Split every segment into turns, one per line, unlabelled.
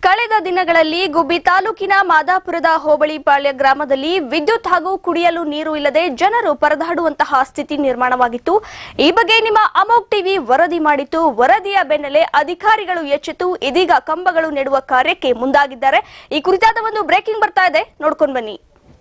ಕಳೆದ ದಿನಗಳಲ್ಲಿ ಗುಬ್ಬಿ ತಾಲೂಕಿನ ಮಾದಾಪುರದ ಹೋಬಳಿ ಪಾಳ್ಯ ಗ್ರಾಮದಲ್ಲಿ ವಿದ್ಯುತ್ ಹಾಗೂ ಕುಡಿಯಲು ನೀರು ಇಲ್ಲದೆ ಜನರು ಪರದಾಡುವಂತಹ ಸ್ಥಿತಿ ನಿರ್ಮಾಣವಾಗಿತ್ತು ಈ ಬಗ್ಗೆ ನಿಮ್ಮ ಅಮೋಕ್ ಟಿವಿ ವರದಿ ಮಾಡಿತ್ತು ವರದಿಯ ಬೆನ್ನಲ್ಲೇ ಅಧಿಕಾರಿಗಳು ಎಚ್ಚೆತ್ತು ಇದೀಗ ಕಂಬಗಳು ನೆಡುವ ಕಾರ್ಯಕ್ಕೆ ಮುಂದಾಗಿದ್ದಾರೆ ಈ ಕುರಿತಾದ ಒಂದು ಬ್ರೇಕಿಂಗ್ ಬರ್ತಾ ಇದೆ ನೋಡ್ಕೊಂಡ್ ಬನ್ನಿ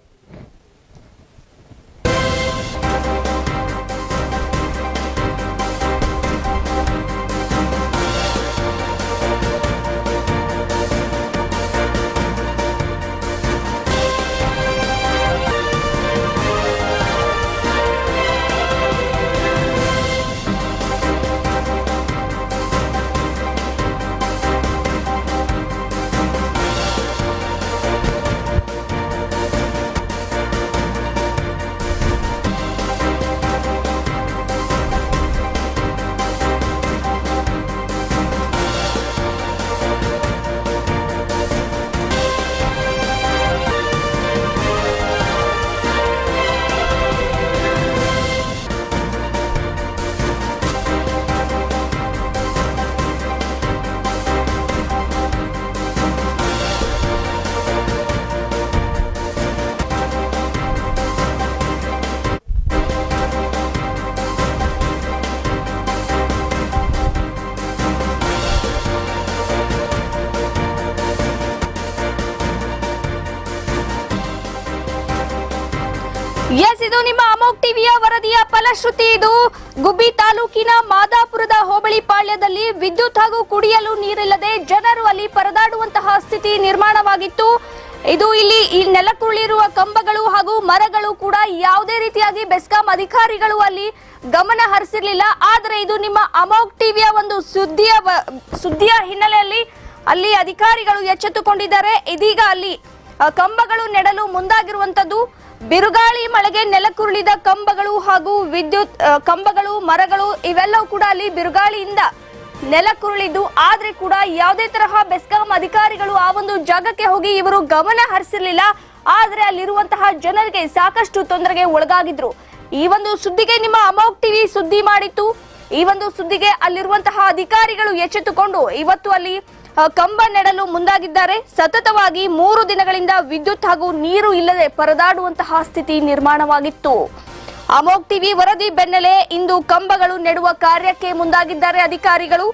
ಎಸ್ ಇದು ನಿಮ್ಮ ಅಮೋಕ್ ಟಿವಿಯ ವರದಿಯ ಫಲಶ್ರುತಿ ಇದು ಗುಬ್ಬಿ ತಾಲೂಕಿನ ಮಾದಾಪುರದ ಹೋಬಳಿ ಪಾಳ್ಯದಲ್ಲಿ ವಿದ್ಯುತ್ ಹಾಗೂ ಕುಡಿಯಲು ನೀರಿಲ್ಲದೆ ಜನರು ಅಲ್ಲಿ ಪರದಾಡುವಂತಹ ಸ್ಥಿತಿ ನಿರ್ಮಾಣವಾಗಿತ್ತು ಇದು ಇಲ್ಲಿ ಈ ನೆಲಕ್ಕುರುಳಿರುವ ಕಂಬಗಳು ಹಾಗೂ ಮರಗಳು ಕೂಡ ಯಾವುದೇ ರೀತಿಯಾಗಿ ಬೆಸ್ಕಾಂ ಅಧಿಕಾರಿಗಳು ಅಲ್ಲಿ ಗಮನ ಹರಿಸಿರ್ಲಿಲ್ಲ ಆದರೆ ಇದು ನಿಮ್ಮ ಅಮೋಕ್ ಟಿವಿಯ ಒಂದು ಸುದ್ದಿಯ ವ- ಸುದ್ದಿಯ ಹಿನ್ನೆಲೆಯಲ್ಲಿ ಅಲ್ಲಿ ಅಧಿಕಾರಿಗಳು ಎಚ್ಚೆತ್ತುಕೊಂಡಿದ್ದಾರೆ ಇದೀಗ ಅಲ್ಲಿ ಆ, ಕಂಬಗಳು ನೆಡಲು ಮುಂದಾಗಿರುವಂತದ್ದು ಬಿರುಗಾಳಿ ಮಳೆಗೆ ನೆಲಕ್ಕುರುಳಿದ ಕಂಬಗಳು ಹಾಗೂ ವಿದ್ಯುತ್ ಆ, ಕಂಬಗಳು ಮರಗಳು ಇವೆಲ್ಲವೂ ಕೂಡ ಅಲ್ಲಿ ಬಿರುಗಾಳಿಯಿಂದ ನೆಲಕ್ಕುರುಳಿದ್ದು ಆದ್ರೆ ಕೂಡ ಯಾವುದೇ ತರಹ ಬೆಸ್ಕಾಂ ಅಧಿಕಾರಿಗಳು ಆ ಒಂದು ಜಾಗಕ್ಕೆ ಹೋಗಿ ಇವರು ಗಮನ ಹರಿಸಿರ್ಲಿಲ್ಲ ಆದ್ರೆ ಅಲ್ಲಿರುವಂತಹ ಜನರಿಗೆ ಸಾಕಷ್ಟು ತೊಂದರೆಗೆ ಒಳಗಾಗಿದ್ರು ಈ ಒಂದು ಸುದ್ದಿಗೆ ನಿಮ್ಮ ಅಮೋಕ್ ಟಿವಿ ಸುದ್ದಿ ಮಾಡಿತ್ತು ಈ ಒಂದು ಸುದ್ದಿಗೆ ಅಲ್ಲಿರುವಂತಹ ಅಧಿಕಾರಿಗಳು ಎಚ್ಚೆತ್ತುಕೊಂಡು ಇವತ್ತು ಅಲ್ಲಿ ಆ, ಕಂಬ ನೆಡಲು ಮುಂದಾಗಿದ್ದಾರೆ ಸತತವಾಗಿ ಮೂರು ದಿನಗಳಿಂದ ವಿದ್ಯುತ್ ಹಾಗೂ ನೀರು ಇಲ್ಲದೆ ಪರದಾಡುವಂತಹ ಸ್ಥಿತಿ ನಿರ್ಮಾಣವಾಗಿತ್ತು ಅಮೋಕ್ ಟಿವಿ ವರದಿ ಬೆನ್ನಲ್ಲೇ ಇಂದು ಕಂಬಗಳು ನೆಡುವ ಕಾರ್ಯಕ್ಕೆ ಮುಂದಾಗಿದ್ದಾರೆ ಅಧಿಕಾರಿಗಳು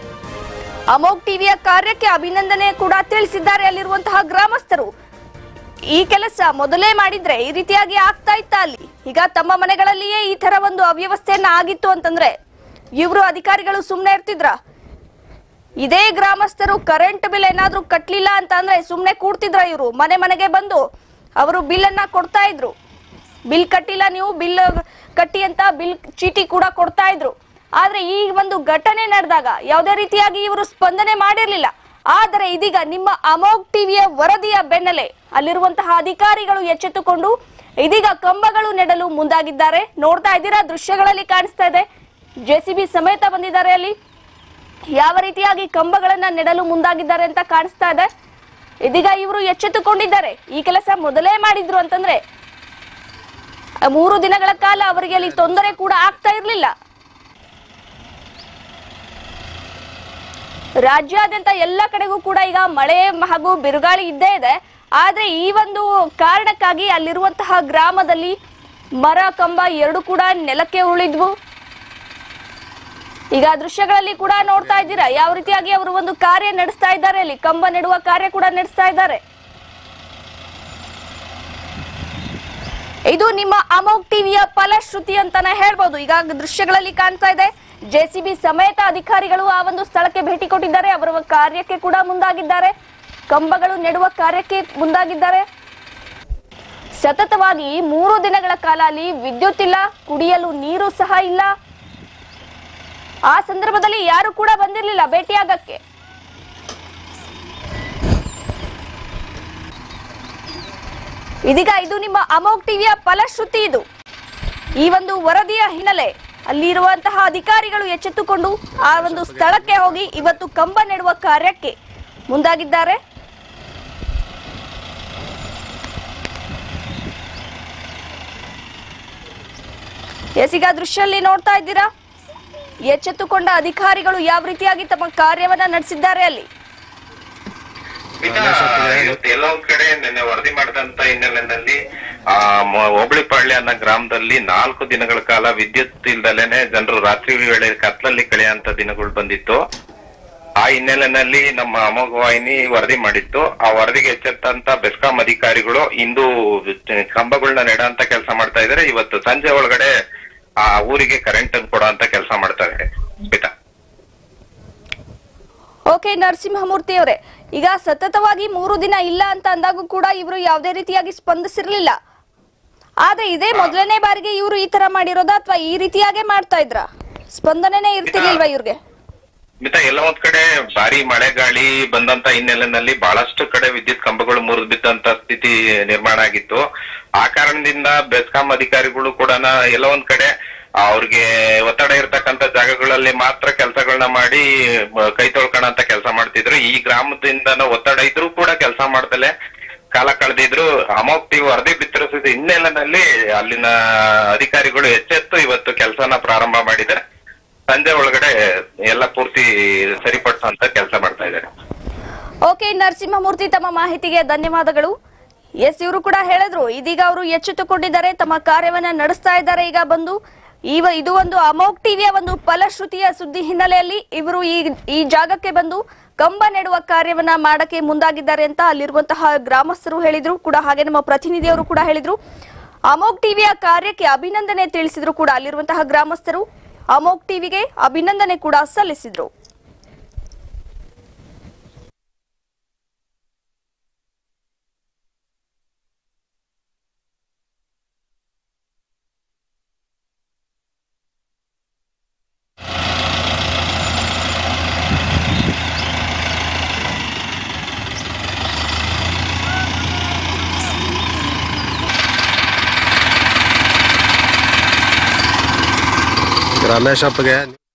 ಅಮೋಕ್ ಟಿವಿಯ ಕಾರ್ಯಕ್ಕೆ ಅಭಿನಂದನೆ ಕೂಡ ತಿಳಿಸಿದ್ದಾರೆ ಅಲ್ಲಿರುವಂತಹ ಗ್ರಾಮಸ್ಥರು ಈ ಕೆಲಸ ಮೊದಲೇ ಮಾಡಿದ್ರೆ ಈ ರೀತಿಯಾಗಿ ಆಗ್ತಾ ಇತ್ತ ಅಲ್ಲಿ ಈಗ ತಮ್ಮ ಮನೆಗಳಲ್ಲಿಯೇ ಈ ತರ ಒಂದು ಅವ್ಯವಸ್ಥೆಯನ್ನ ಆಗಿತ್ತು ಅಂತಂದ್ರೆ ಇವರು ಅಧಿಕಾರಿಗಳು ಸುಮ್ನೆ ಇರ್ತಿದ್ರ ಇದೇ ಗ್ರಾಮಸ್ಥರು ಕರೆಂಟ್ ಬಿಲ್ ಏನಾದ್ರೂ ಕಟ್ಲಿಲ್ಲ ಅಂತ ಅಂದ್ರೆ ಸುಮ್ನೆ ಕೂಡ್ತಿದ್ರ ಇವರು ಮನೆ ಮನೆಗೆ ಬಂದು ಅವರು ಬಿಲ್ ಅನ್ನ ಕೊಡ್ತಾ ಇದ್ರು ಬಿಲ್ ಕಟ್ಟಿಲ್ಲ ನೀವು ಬಿಲ್ ಕಟ್ಟಿ ಅಂತ ಬಿಲ್ ಚೀಟಿ ಕೂಡ ಕೊಡ್ತಾ ಇದ್ರು ಆದ್ರೆ ಈ ಒಂದು ಘಟನೆ ನಡೆದಾಗ ಯಾವುದೇ ರೀತಿಯಾಗಿ ಇವರು ಸ್ಪಂದನೆ ಮಾಡಿರ್ಲಿಲ್ಲ ಆದರೆ ಇದೀಗ ನಿಮ್ಮ ಅಮೋಕ್ ಟಿವಿಯ ವರದಿಯ ಬೆನ್ನಲ್ಲೇ ಅಲ್ಲಿರುವಂತಹ ಅಧಿಕಾರಿಗಳು ಎಚ್ಚೆತ್ತುಕೊಂಡು ಇದೀಗ ಕಂಬಗಳು ನೆಡಲು ಮುಂದಾಗಿದ್ದಾರೆ ನೋಡ್ತಾ ಇದ್ದೀರಾ ದೃಶ್ಯಗಳಲ್ಲಿ ಕಾಣಿಸ್ತಾ ಇದೆ ಜೆಸಿಬಿ ಸಮೇತ ಬಂದಿದ್ದಾರೆ ಅಲ್ಲಿ ಯಾವ ರೀತಿಯಾಗಿ ಕಂಬಗಳನ್ನ ನೆಡಲು ಮುಂದಾಗಿದ್ದಾರೆ ಅಂತ ಕಾಣಿಸ್ತಾ ಇದೆ ಇದೀಗ ಇವರು ಎಚ್ಚೆತ್ತುಕೊಂಡಿದ್ದಾರೆ ಈ ಕೆಲಸ ಮೊದಲೇ ಮಾಡಿದ್ರು ಅಂತಂದ್ರೆ ಆ ಮೂರು ದಿನಗಳ ಕಾಲ ಅವರಿಗೆ ಅಲ್ಲಿ ತೊಂದರೆ ಕೂಡ ಆಗ್ತಾ ಇರಲಿಲ್ಲ ರಾಜ್ಯಾದ್ಯಂತ ಎಲ್ಲ ಕಡೆಗೂ ಕೂಡ ಈಗ ಮಳೆ ಹಾಗೂ ಬಿರುಗಾಳಿ ಇದ್ದೇ ಇದೆ ಆದ್ರೆ ಈ ಒಂದು ಕಾರಣಕ್ಕಾಗಿ ಅಲ್ಲಿರುವಂತಹ ಗ್ರಾಮದಲ್ಲಿ ಮರ ಕಂಬ ಎರಡು ಕೂಡ ನೆಲಕ್ಕೆ ಉಳಿದ್ವು ಈಗ ದೃಶ್ಯಗಳಲ್ಲಿ ಕೂಡ ನೋಡ್ತಾ ಇದ್ದೀರಾ ಯಾವ ರೀತಿಯಾಗಿ ಅವರು ಒಂದು ಕಾರ್ಯ ನಡೆಸ್ತಾ ಇದ್ದಾರೆ ಅಲ್ಲಿ ಕಂಬ ನೆಡುವ ಕಾರ್ಯ ಕೂಡ ನಡೆಸ್ತಾ ಇದ್ದಾರೆ ಇದು ನಿಮ್ಮ ಅಮೋಕ್ ಟಿವಿಯ ಫಲಶ್ರುತಿ ಅಂತಾನೆ ಹೇಳ್ಬೋದು ಈಗ ದೃಶ್ಯಗಳಲ್ಲಿ ಕಾಣ್ತಾ ಇದೆ ಜೆಸಿಬಿ ಸಮೇತ ಅಧಿಕಾರಿಗಳು ಆ ಒಂದು ಸ್ಥಳಕ್ಕೆ ಭೇಟಿ ಕೊಟ್ಟಿದ್ದಾರೆ ಅವರ ಕಾರ್ಯಕ್ಕೆ ಕೂಡ ಮುಂದಾಗಿದ್ದಾರೆ ಕಂಬಗಳು ನೆಡುವ ಕಾರ್ಯಕ್ಕೆ ಮುಂದಾಗಿದ್ದಾರೆ ಸತತವಾಗಿ ಮೂರು ದಿನಗಳ ಕಾಲ ಅಲ್ಲಿ ವಿದ್ಯುತ್ ಇಲ್ಲ ಕುಡಿಯಲು ನೀರು ಸಹ ಇಲ್ಲ ಆ ಸಂದರ್ಭದಲ್ಲಿ ಯಾರು ಕೂಡ ಬಂದಿರಲಿಲ್ಲ ಭೇಟಿಯಾಗಕ್ಕೆ ಇದೀಗ ಇದು ನಿಮ್ಮ ಅಮೋಕ್ ಟಿವಿಯ ಫಲಶ್ರುತಿ ಇದು ಈ ಒಂದು ವರದಿಯ ಹಿನ್ನೆಲೆ ಅಲ್ಲಿರುವಂತಹ ಅಧಿಕಾರಿಗಳು ಎಚ್ಚೆತ್ತುಕೊಂಡು ಆ ಒಂದು ಸ್ಥಳಕ್ಕೆ ಹೋಗಿ ಇವತ್ತು ಕಂಬ ನೆಡುವ ಕಾರ್ಯಕ್ಕೆ ಮುಂದಾಗಿದ್ದಾರೆ ಎಸ್ ಈಗ ದೃಶ್ಯಲ್ಲಿ ನೋಡ್ತಾ ಇದ್ದೀರಾ ಎಚ್ಚೆತ್ತುಕೊಂಡ ಅಧಿಕಾರಿಗಳು ಯಾವ ರೀತಿಯಾಗಿ ತಮ್ಮ ಕಾರ್ಯವನ್ನ ನಡೆಸಿದ್ದಾರೆ ಅಲ್ಲಿ
ಈಗ ಇವತ್ತು ಎಲ್ಲೋ ಒಂದ್ ಕಡೆ ನಿನ್ನೆ ವರದಿ ಮಾಡಿದಂತ ಹಿನ್ನೆಲೆಯಲ್ಲಿ ಆ ಮ- ಹೋಬಳಿಪಾಳ್ಯ ಅನ್ನೋ ಗ್ರಾಮದಲ್ಲಿ ನಾಲ್ಕು ದಿನಗಳ ಕಾಲ ವಿದ್ಯುತ್ ಇಲ್ದಲೇನೆ ಜನರು ರಾತ್ರಿ ವೇಳೆ ಕತ್ಲಲ್ಲಿ ಕಳೆಯಂತ ದಿನಗಳು ಬಂದಿತ್ತು ಆ ಹಿನ್ನೆಲೆಯಲ್ಲಿ ನಮ್ಮ ಅಮೋಘ ವಾಹಿನಿ ವರದಿ ಮಾಡಿತ್ತು ಆ ವರದಿಗೆ ಎಚ್ಚೆತ್ತಂತ ಬೆಸ್ಕಾಂ ಅಧಿಕಾರಿಗಳು ಇಂದು ಕಂಬಗಳನ್ನ ನೆಡಂತ ಕೆಲಸ ಮಾಡ್ತಾ ಇದಾರೆ ಇವತ್ತು ಸಂಜೆ ಒಳಗಡೆ ಆ ಊರಿಗೆ ಕರೆಂಟ್ ಅನ್ನು ಕೊಡೋ ಅಂತ ಕೆಲಸ ಮಾಡ್ತಾ ಇದ್ದಾರೆ ಸ್ಮಿತಾ
ಓಕೆ ನರಸಿಂಹಮೂರ್ತಿ ಅವರೇ ಈಗ ಸತತವಾಗಿ ಮೂರು ದಿನ ಇಲ್ಲ ಅಂತ ಅಂದಾಗೂ ಕೂಡ ಇವರು ಯಾವುದೇ ರೀತಿಯಾಗಿ ಸ್ಪಂದಿಸಿರ್ಲಿಲ್ಲ ಆದ್ರೆ ಇದೇ ಮೊದಲನೇ ಬಾರಿಗೆ ಇವರು ಈ ತರ ಮಾಡಿರೋದಾ ಅಥವಾ ಈ ರೀತಿಯಾಗೆ ಮಾಡ್ತಾ ಇದ್ರ ಸ್ಪಂದನೆನೇ ಇರ್ತಿರ್ಲಿಲ್ವಾ ಇವ್ರಿಗೆ
ಮಿತಾ ಎಲ್ಲ ಒಂದ್ ಕಡೆ ಭಾರಿ ಮಳೆ ಗಾಳಿ ಬಂದಂತ ಹಿನ್ನೆಲೆಯಲ್ಲಿ ಬಹಳಷ್ಟು ಕಡೆ ವಿದ್ಯುತ್ ಕಂಬಗಳು ಮುರಿದು ಬಿದ್ದಂತ ಸ್ಥಿತಿ ನಿರ್ಮಾಣ ಆಗಿತ್ತು ಆ ಕಾರಣದಿಂದ ಬೆಸ್ಕಾಂ ಅಧಿಕಾರಿಗಳು ಕೂಡ ಎಲ್ಲ ಒಂದ್ ಕಡೆ ಅವ್ರಿಗೆ ಒತ್ತಡ ಇರ್ತಕ್ಕಂತ ಜಾಗಗಳಲ್ಲಿ ಮಾತ್ರ ಕೆಲಸಗಳನ್ನ ಮಾಡಿ ಮ- ಕೈ ತೊಳ್ಕೊಳಂತ ಕೆಲಸ ಮಾಡ್ತಿದ್ರು ಈ ಗ್ರಾಮದಿಂದ ಒತ್ತಡ ಇದ್ರೂ ಕೂಡ ಕೆಲಸ ಮಾಡ್ದಲೆ ಕಾಲ ಕಳೆದಿದ್ರು ಅಮೋಕ್ತಿ ವರದಿ ಬಿತ್ತರಿಸಿದ ಹಿನ್ನೆಲೆಯಲ್ಲಿ ಅಲ್ಲಿನ ಅಧಿಕಾರಿಗಳು ಎಚ್ಚೆತ್ತು ಇವತ್ತು ಕೆಲಸನ ಪ್ರಾರಂಭ ಮಾಡಿದ್ದಾರೆ ಸಂಜೆ ಒಳಗಡೆ ಎಲ್ಲ ಪೂರ್ತಿ ಸರಿಪಡಿಸುವಂತ ಕೆಲಸ ಮಾಡ್ತಾ ಇದ್ದಾರೆ
ಓಕೆ ನರಸಿಂಹಮೂರ್ತಿ ತಮ್ಮ ಮಾಹಿತಿಗೆ ಧನ್ಯವಾದಗಳು ಎಸ್ ಇವರು ಕೂಡ ಹೇಳಿದ್ರು ಇದೀಗ ಅವರು ಎಚ್ಚೆತ್ತುಕೊಂಡಿದ್ದಾರೆ ತಮ್ಮ ಕಾರ್ಯವನ್ನ ನಡೆಸ್ತಾ ಇದ್ದಾರೆ ಈಗ ಬಂದು ಈವ ಇದು ಒಂದು ಅಮೋಕ್ ಟಿವಿಯ ಒಂದು ಫಲಶ್ರುತಿಯ ಸುದ್ದಿ ಹಿನ್ನೆಲೆಯಲ್ಲಿ ಇವರು ಈ ಈ ಜಾಗಕ್ಕೆ ಬಂದು ಕಂಬ ನೆಡುವ ಕಾರ್ಯವನ್ನ ಮಾಡಕ್ಕೆ ಮುಂದಾಗಿದ್ದಾರೆ ಅಂತ ಅಲ್ಲಿರುವಂತಹ ಗ್ರಾಮಸ್ಥರು ಹೇಳಿದ್ರು ಕೂಡ ಹಾಗೆ ನಮ್ಮ ಪ್ರತಿನಿಧಿಯವರು ಕೂಡ ಹೇಳಿದ್ರು ಅಮೋಕ್ ಟಿವಿಯ ಕಾರ್ಯಕ್ಕೆ ಅಭಿನಂದನೆ ತಿಳಿಸಿದ್ರು ಕೂಡ ಅಲ್ಲಿರುವಂತಹ ಗ್ರಾಮಸ್ಥರು ಅಮೋಕ್ ಟಿವಿಗೆ ಅಭಿನಂದನೆ ಕೂಡ ಸಲ್ಲಿಸಿದ್ರು
ರಮೇಶಪ್ಪಗೆ